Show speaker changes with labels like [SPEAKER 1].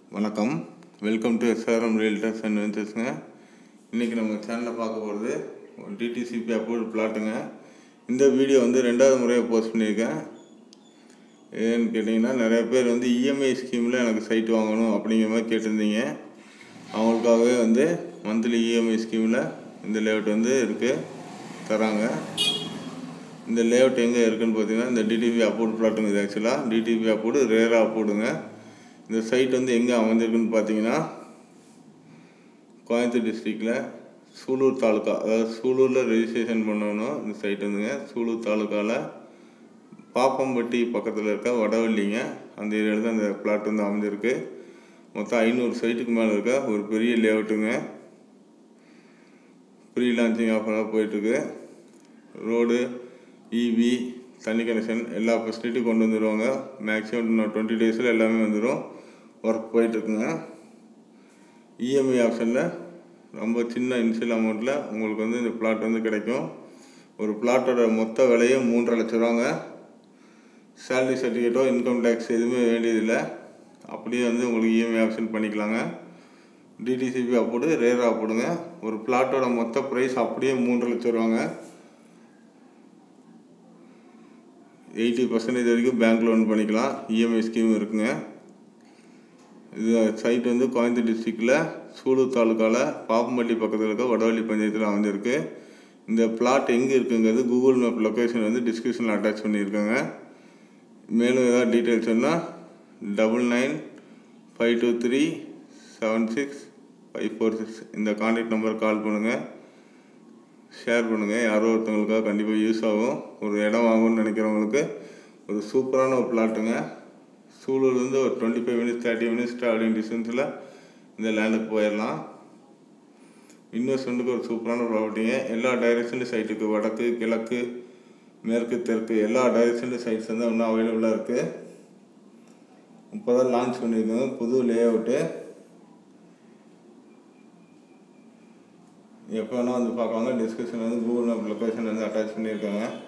[SPEAKER 1] வணக்கம் welcome to SRM realtors and வெஞ்சர்ஸுங்க இன்றைக்கி நம்ம சேனலில் பார்க்க போகிறது டிடிசிபி அப்ரூவல் பிளாட்டுங்க இந்த வீடியோ வந்து ரெண்டாவது முறையாக போஸ்ட் பண்ணியிருக்கேன் ஏன்னு கேட்டிங்கன்னா நிறைய பேர் வந்து இஎம்ஐ ஸ்கீமில் எனக்கு சைட் வாங்கணும் அப்படிங்கிற மாதிரி கேட்டிருந்தீங்க அவங்களுக்காகவே வந்து மந்த்லி இஎம்ஐ ஸ்கீமில் இந்த லேஅவுட் வந்து இருக்குது தராங்க இந்த லேஅவுட் எங்கே இருக்குன்னு பார்த்தீங்கன்னா இந்த டிடிபி அப்ரூவ் பிளாட்டுங்க இது ஆக்சுவலாக டிடிபி அப்ரூவ்டு ரேராக அப்ரூவ்டுங்க இந்த சைட் வந்து எங்கே அமைஞ்சிருக்குன்னு பார்த்தீங்கன்னா கோயம்புத்தூர் டிஸ்ட்ரிக்டில் சூலூர் தாலுக்கா அதாவது சூலூரில் ரெஜிஸ்ட்ரேஷன் பண்ணணும் இந்த சைட் வந்துங்க சூலூர் தாலுக்காவில் பாப்பம்பட்டி பக்கத்தில் இருக்க வடவள்ளிங்க அந்த ஏரியாவில் தான் இந்த பிளாட் வந்து அமைஞ்சிருக்கு மொத்தம் ஐநூறு சைட்டுக்கு மேலே இருக்க ஒரு பெரிய லேஅவுட்டுங்க ப்ரீ லான்ச்சிங் ஆஃபராக போயிட்டுருக்கு ரோடு இபி தண்ணி கனெக்ஷன் எல்லா ஃபெசிலிட்டியும் கொண்டு வந்துடுவாங்க மேக்ஸிமம் இன்னும் டுவெண்ட்டி டேஸில் எல்லாமே வந்துடும் ஒர்க் போயிட்டுருக்குங்க இஎம்ஐ ஆப்ஷனில் ரொம்ப சின்ன இனிஷியல் அமௌண்ட்டில் உங்களுக்கு வந்து இந்த பிளாட் வந்து கிடைக்கும் ஒரு பிளாட்டோட மொத்த விலையே மூன்றரை லட்ச ரூபாங்க சேலரி சர்டிஃபிகேட்டோ இன்கம் டேக்ஸ் எதுவுமே வேண்டியதில்லை அப்படியே வந்து உங்களுக்கு இஎம்ஐ ஆப்ஷன் பண்ணிக்கலாங்க டிடிசிபி அப்போடு ரேராக போடுங்க ஒரு பிளாட்டோட மொத்த ப்ரைஸ் அப்படியே மூன்று லட்சம் ரூபாங்க எயிட்டி பர்சன்டேஜ் வரைக்கும் பேங்க் லோன் பண்ணிக்கலாம் இஎம்ஐ ஸ்கீம் இருக்குங்க இது சைட் வந்து கோயம்புத்தூர் டிஸ்ட்ரிக்டில் சூலூர் தாலுக்காவில் பாப்பம்பட்டி பக்கத்தில் இருக்க வடவள்ளி பஞ்சாயத்தில் அமைஞ்சிருக்கு இந்த பிளாட் எங்கே இருக்குங்கிறது கூகுள் மேப் லொக்கேஷன் வந்து டிஸ்கிரிப்ஷனில் அட்டாச் பண்ணியிருக்காங்க மேலும் ஏதாவது டீட்டெயில்ஸ் சொன்னால் double nine five two three seven six five four six இந்த கான்டாக்ட் நம்பர் கால் பண்ணுங்கள் ஷேர் பண்ணுங்கள் யாரோ ஒருத்தவங்களுக்காக கண்டிப்பாக யூஸ் ஆகும் ஒரு இடம் வாங்கணும்னு நினைக்கிறவங்களுக்கு ஒரு சூப்பரான ஒரு பிளாட்டுங்க சூலூர்லேருந்து ஒரு twenty five minutes thirty minutes travelling டிஸ்டன்ஸில் இந்த லேண்டுக்கு போயிடலாம் இன்வெஸ்ட்மெண்ட்டுக்கு ஒரு சூப்பரான ப்ராப்பர்ட்டிங்க எல்லா டைரெக்ஷன்லையும் சைட்டுக்கு வடக்கு கிழக்கு மேற்கு தெற்கு எல்லா டைரெக்ஷன்லையும் சைட்ஸ் வந்து இன்னும் அவைலபிளாக இருக்குது இப்போ தான் லான்ச் பண்ணியிருக்காங்க புது லே அவுட்டு எப்போ வேணால் வந்து பார்க்கலாங்க டிஸ்கிரிப்ஷன் வந்து கூகுள் மேப் லொக்கேஷன் வந்து அட்டாச் பண்ணியிருக்காங்க